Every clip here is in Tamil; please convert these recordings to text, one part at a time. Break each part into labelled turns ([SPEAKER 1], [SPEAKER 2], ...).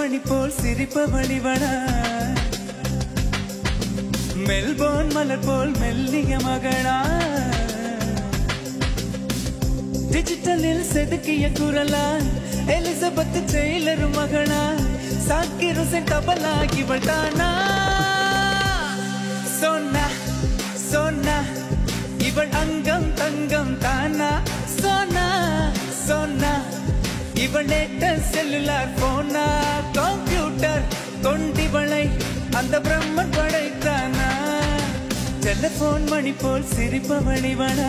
[SPEAKER 1] மணி போல் சிரிப்பவள் இவளா மெல்போன் மலர் போல் மெல்லிய மகளா டிஜிட்டலில் செதுக்கிய குரலா எலிசபெத் டெய்லர் மகளா சாக்கிர் ஹுசேன் தபலா இவள் தானா சொன்னா சொன்னா இவள் அங்கம் தங்கம் தானா சொன்னா சொன்னா இவள் நேட்ட செல்லுலார் போனா கம்ப்யூட்டர் கொண்டிவளை அந்த பிரம்மன் படைத்தானா டெலிபோன் மணி போல் சிரிப்பவள் இவளா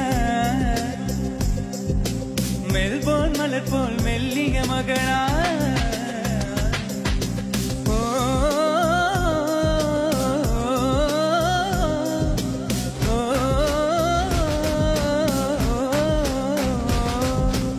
[SPEAKER 1] மெல்போன் மலர் போல் மெல்லிய மகளா ஓ, ஓ, ஓ.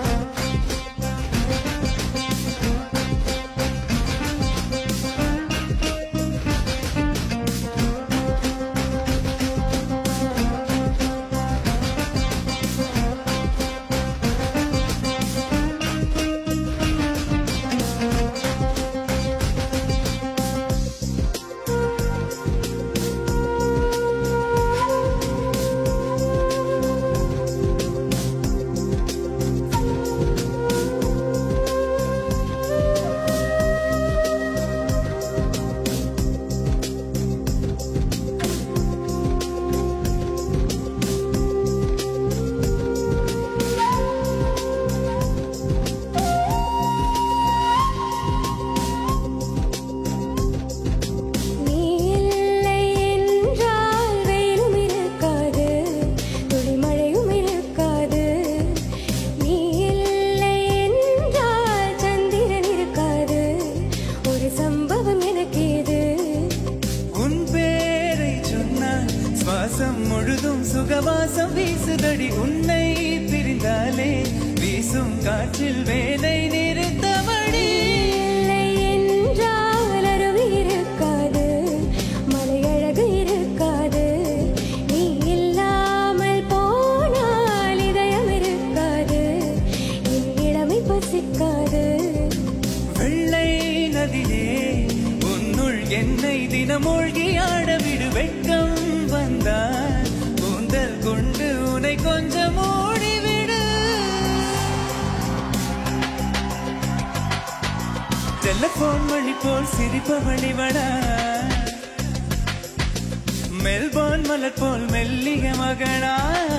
[SPEAKER 2] நீ இல்லை என்றால் வெயிலும் இருக்காது துளிமழையும் இருக்காது நீ இல்லை என்றால் சந்திரன் இருக்காது ஒரு சம்பவம் எனக்கு இது
[SPEAKER 1] உன் பேரை சொன்னால் சுவாசம் முழுதும் சுகவாசம் வீசுதடி உன்னை பிரிந்தாலே வீசும் காற்றில் வேலை நிறுத்தவடி
[SPEAKER 2] இல்லை என்றால் அருவி இருக்காது மலையழகு இருக்காது நீ இல்லாமல் போனால் இதயம் இருக்காது என் இளமை பசிக்காது
[SPEAKER 1] வெள்ளை நதியே உன்னுள் என்னை தினமூழ்கி ஆட விடு வெட்கம் வந்தால் கூந்தல் கொண்டு உன்னை கொஞ்சம் மூடிவிடு டெலிபோன் மணி போல் சிரிப்பவள் இவளா மெல்போன் மலர் போல் மெல்லிய மகளா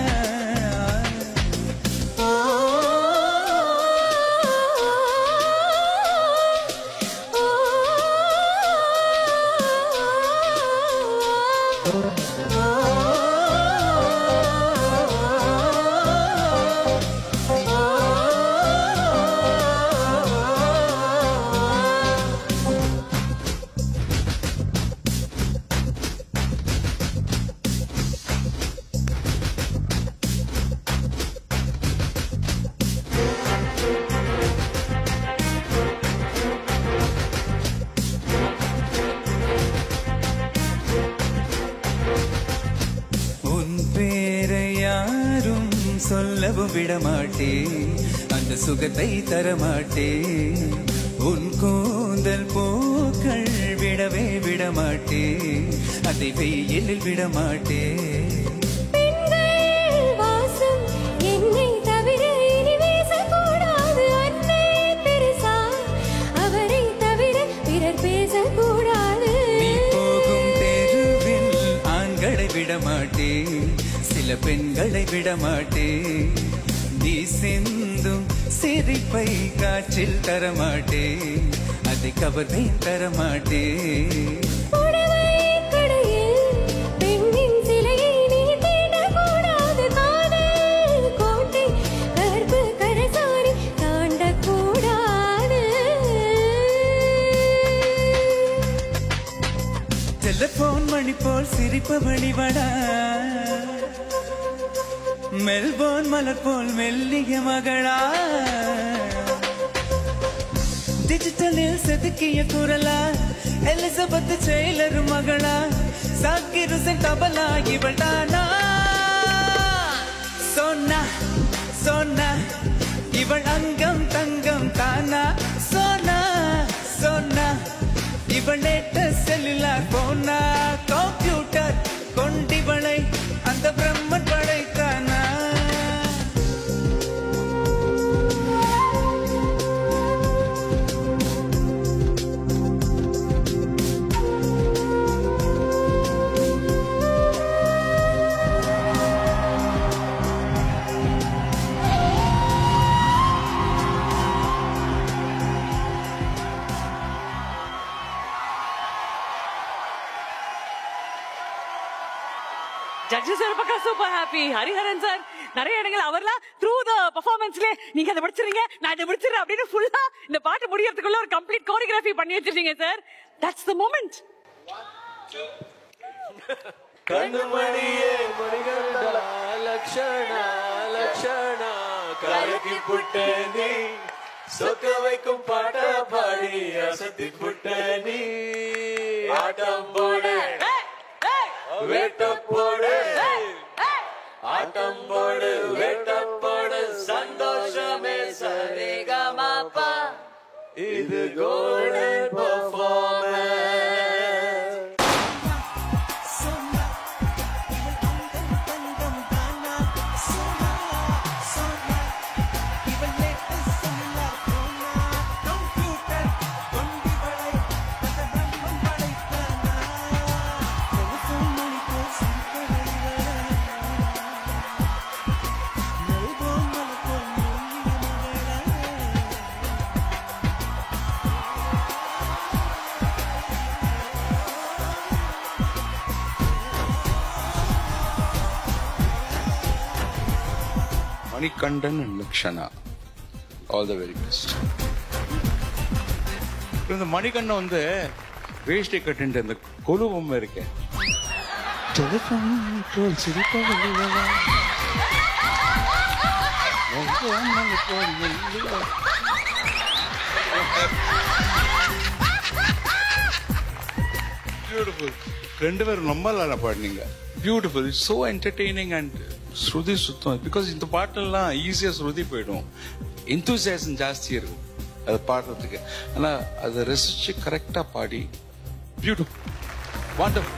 [SPEAKER 1] உன் பேரை யாரும் சொல்லவும் விடமாட்டே அந்த சுகத்தை தரமாட்டே உன் கூந்தல் பூக்கள் விடவே விடமாட்டே அதை வெயிலில் விடமாட்டே
[SPEAKER 2] பெண்கள் வாசம் என்னை தவிர இனி வீசக்கூடாது அன்னை தெரசா அவரை தவிர பிறர் பேசக்கூடாது
[SPEAKER 1] நீ போகும் தெருவில் ஆண்களை விடமாட்டே சில பெண்களை விடமாட்டே நீ சிந்தும் சிரிப்பை காற்றில் தரமாட்டே அதை கவர்வேன் தரமாட்டே
[SPEAKER 2] புடவை கடையில் பெண்ணின் சிலையை நீ தேடக்கூடாது காதல் கோட்டை கற்பு கரசாரி தாண்டக்கூடாது
[SPEAKER 1] டெலிபோன் மணி போல் சிரிப்பவள் இவளா மெல்போன் மலர் போல் மெல்லிய மகளா டிஜிட்டலில் செதுக்கிய குரலா எலிசபெத் டெய்லர் மகளா சாக்கிர் ஹுசேன் தபலா இவள் தானா சொன்னா சொன்னா இவள் அங்கம் தங்கம் தானா சொன்னா சொன்னா
[SPEAKER 3] ஜட்ஜஸ் ஒரு பக்கம் சூப்பர் ஹாப்பி ஹரிஹரன் சார் நிறைய இடங்கள் அவர்லாம் த்ரூ த பெர்ஃபார்மன்ஸ்ல நீங்க அதை முடிச்சிருங்க நான் இதை முடிச்சிடுறேன் அப்படின்னு ஃபுல்லா இந்த பாட்டு முடியறதுக்குள்ள ஒரு கம்ப்ளீட் கோரியோகிராஃபி பண்ணி வச்சிருக்கீங்க சார் தட்ஸ் த மூமெண்ட்
[SPEAKER 4] கண்ணுமணியே மணிகண்டா லக்ஷண லக்ஷண கலக்கி புட்ட நீ சொக்க வைக்கும் பாட்ட பாடி அசத்தி புட்ட நீ ஆட்டம் போடு வேட்ட போடு ஆட்டம் போடு வேட்ட போடு சந்தோஷமே சரிகமாப்பா இது golden performance
[SPEAKER 5] Manikandan and Lakshana all the very best இந்த மணிகண்டன் வந்து வேஷ்டி கட்டின்ற இந்த கொலு பொம்மை இருக்கேன் டெலிஃபோன் போல் சிரிப்பாக உள்ளதா? மொத்தமாக போல் மெல்லுதா? பியூட்டிஃபுல் ரெண்டு பேரும் ரொம்ப நல்லா பாடினீங்க பியூட்டிஃபுல் ஸோ என்டர்டெய்னிங் அண்ட் ஸ்ருதி சுத்தம் பிகாஸ் இந்த பாட்டெல்லாம் ஈஸியாக ஸ்ருதி போயிடும் இன்தூசியாசம் ஜாஸ்தி இருக்கும் அது பாடுறதுக்கு ஆனால் அதை ரசிச்சு கரெக்டாக பாடி பியூட்டிஃபுல் வாண்டர்ஃபுல்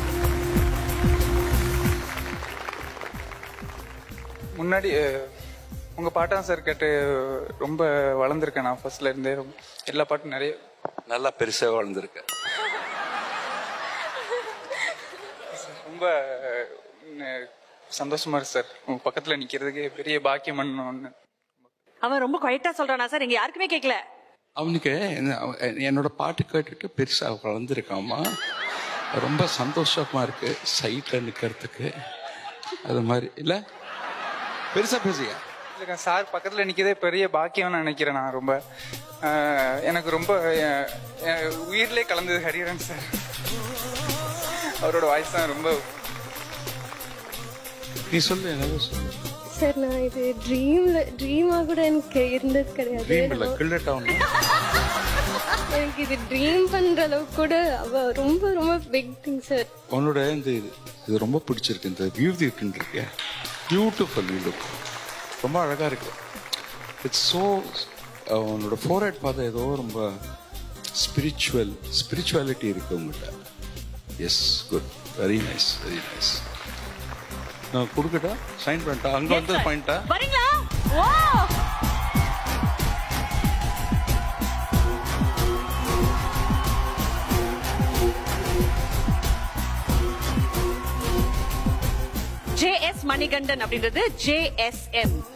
[SPEAKER 6] முன்னாடி அஹ், உங்க பாட்டம் சார் கேட்டு ரொம்ப வளர்ந்துருக்கேன் நான் ஃபர்ஸ்ட்ல இருந்தே ரொம்ப- எல்லா பாட்டும் நிறைய
[SPEAKER 5] நல்லா பெருசாக வளர்ந்துருக்கேன்
[SPEAKER 6] ரொம்ப அஹ், சந்தோஷமா இருக்கு சார் உங்க பக்கத்துல நிக்கிறதுக்கு பெரிய பாக்கியம் ஒன்று
[SPEAKER 3] அவன் ரொம்ப குவைட்டா சொல்றானா சார் இங்க யாருக்குமே கேட்கல
[SPEAKER 5] அவனுக்கு என்ன- அவன் என்னோட பாட்டு கேட்டுட்டு பெருசாக வளர்ந்துருக்காமா ரொம்ப சந்தோஷமா இருக்கு சைட்ல நிக்கிறதுக்கு அது மாதிரி இல்ல பெருசா பேசியா
[SPEAKER 6] இல்லைக்கா சார் பக்கத்துல நிக்கிறதே பெரிய பாக்கியம்னு நினைக்கிறேன் நான் ரொம்ப அஹ், எனக்கு ரொம்ப அஹ், அஹ், உயிர்லயே கலந்தது ஹரிஹரன் சார் அவரோட வாய்ஸ் தான் ரொம்ப
[SPEAKER 5] நீ சொல்லு என்னவோ சொல்லு
[SPEAKER 2] சார் நான் இது ட்ரீம்ல ட்ரீமா கூட எனக்கு இருந்தது கிடையாது
[SPEAKER 5] ட்ரீம் இல்ல கில்ல டவுன்
[SPEAKER 2] எனக்கு இது ட்ரீம் பண்ற அளவுக்கு கூட அவ ரொம்ப ரொம்ப பிக் திங் சார்
[SPEAKER 5] உன்னோட இந்த இது இது ரொம்ப பிடிச்சிருக்கு இந்த வியூதி இருக்குன்னு இருக்கே பியூட்டிஃபுல் லுக் ரொம்ப அழகா இருக்கு இட்ஸ் ஸோ உன்னோட ஃபோர்ஹெட் பார்த்தா ஏதோ ரொம்ப ஸ்பிரிச்சுவல் ஸ்பிரிச்சுவாலிட்டி இருக்கு உங்கள்கிட்ட yes good very nice very nice நான் கொடுக்கட்டா சைன் பண்ணிட்டா அங்க வந்து பாயிண்டா
[SPEAKER 3] வரீங்களா ஓ ஜே எஸ் மணிகண்டன் அப்படின்றது ஜே எஸ் எம்